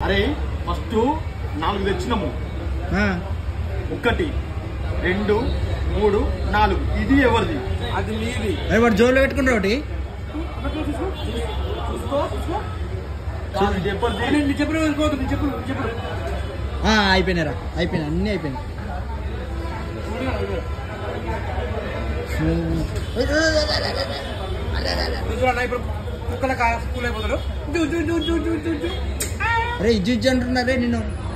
అరే ఫస్ట్ నాలుగు తెచ్చినాము ఆ, ఒకటి రెండు మూడు నాలుగు ఇది ఎవరిది అది నీది అరే వాడు జోల్లో పెట్టుకుంటారు ఒకటి కాదు, ఇది ఎవరిది నేను చెప్పిన వెళ్ళిపోదు నేను చెప్పు చెప్పు ఆ, అయిపోయినారా అయిపోయినాయి అన్నీ అయిపోయినాయి చూడండి ఇప్పుడు కుక్కల కాయ స్కూల్ అయిపోతాడు జూ జూ జూ జూ జూ జూ జూ అరే ఇజ్జు ఇజ్జు అంటున్నారే నేను